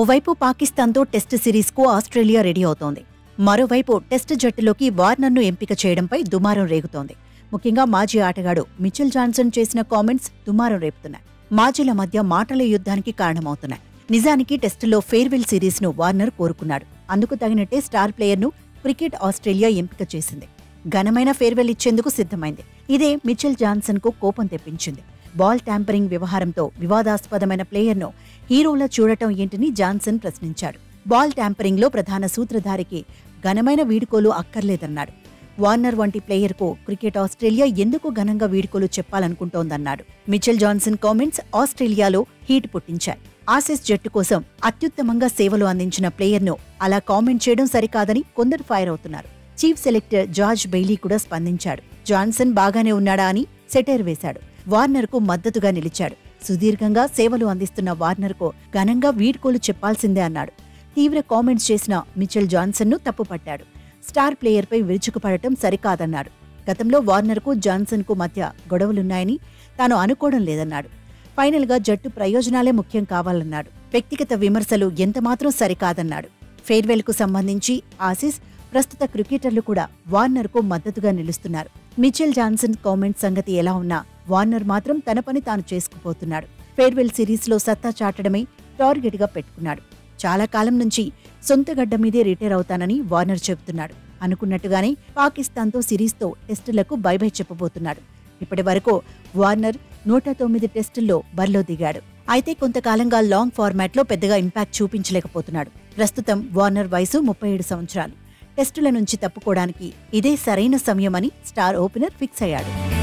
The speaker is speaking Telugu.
ఓవైపు పాకిస్తాన్తో టెస్ట్ సిరీస్కు ఆస్ట్రేలియా రెడీ అవుతోంది మరోవైపు టెస్ట్ జట్టులోకి వార్నర్ను ఎంపిక చేయడంపై దుమారం రేగుతోంది ముఖ్యంగా మాజీ ఆటగాడు మిచెల్ జాన్సన్ చేసిన కామెంట్స్ దుమారం రేపుతున్నాయి మాజీల మధ్య మాటల యుద్ధానికి కారణమవుతున్నాయి నిజానికి టెస్టులో ఫేర్వెల్ సిరీస్ను వార్నర్ కోరుకున్నాడు అందుకు తగినట్టే స్టార్ ప్లేయర్ను క్రికెట్ ఆస్ట్రేలియా ఎంపిక చేసింది ఘనమైన ఫేర్వెల్ ఇచ్చేందుకు సిద్ధమైంది ఇదే మిచెల్ జాన్సన్కు కోపం తెప్పించింది బాల్ ట్యాంపరింగ్ వ్యవహారంతో వివాదాస్పదమైన ప్లేయర్ను హీరోలా చూడటం ఏంటని జాన్సన్ ప్రశ్నించాడు బాల్ ట్యాంపరింగ్లో ప్రధాన సూత్రధారికి ఘనమైన వీడుకోలు అక్కర్లేదన్నాడు వార్నర్ వంటి ప్లేయర్కు క్రికెట్ ఆస్ట్రేలియా ఎందుకు ఘనంగా వీడుకోలు చెప్పాలనుకుంటోందన్నాడు మిచెల్ జాన్సన్ కామెంట్స్ ఆస్ట్రేలియాలో హీట్ పుట్టించాయి ఆసీస్ జట్టు కోసం అత్యుత్తమంగా సేవలు అందించిన ప్లేయర్ను అలా కామెంట్ చేయడం సరికాదని కొందరు ఫైర్ అవుతున్నారు చీఫ్ సెలెక్టర్ జార్జ్ బెయిలీ కూడా స్పందించాడు జాన్సన్ బాగానే ఉన్నాడా అని సెటైర్ వేశాడు వార్నర్కు మద్దతుగా నిలిచాడు సుదీర్ఘంగా సేవలు అందిస్తున్న వార్నర్కు ఘనంగా వీడ్కోలు చెప్పాల్సిందే అన్నాడు తీవ్ర కామెంట్స్ చేసిన మిచెల్ జాన్సన్ను తప్పుపట్టాడు స్టార్ ప్లేయర్పై విరుచుకుపడటం సరికాదన్నాడు గతంలో వార్నర్కు జాన్సన్కు మధ్య గొడవలున్నాయని తాను అనుకోవడం లేదన్నాడు ఫైనల్గా జట్టు ప్రయోజనాలే ముఖ్యం కావాలన్నాడు వ్యక్తిగత విమర్శలు ఎంతమాత్రం సరికాదన్నాడు ఫేర్వెల్కు సంబంధించి ఆసీస్ ప్రస్తుత క్రికెటర్లు కూడా వార్నర్కు మద్దతుగా నిలుస్తున్నారు మిచెల్ జాన్సన్ కామెంట్ సంగతి ఎలా ఉన్నా వార్నర్ మాత్రం తన పని తాను చేసుకుపోతున్నాడు ఫేర్వెల్ సిరీస్లో సత్తా చాటడమే టార్గెట్గా పెట్టుకున్నాడు చాలా కాలం నుంచి సొంత గడ్డ మీదే రిటైర్ అవుతానని వార్నర్ చెబుతున్నాడు అనుకున్నట్టుగానే పాకిస్తాన్తో సిరీస్తో టెస్టులకు బైబై చెప్పబోతున్నాడు ఇప్పటి వరకు వార్నర్ నూట తొమ్మిది టెస్టుల్లో బరిలో దిగాడు అయితే కొంతకాలంగా లాంగ్ ఫార్మాట్లో పెద్దగా ఇంపాక్ట్ చూపించలేకపోతున్నాడు ప్రస్తుతం వార్నర్ వయసు ముప్పై ఏడు సంవత్సరాలు టెస్టుల నుంచి తప్పుకోవడానికి ఇదే సరైన సమయమని స్టార్ ఓపెనర్ ఫిక్స్ అయ్యాడు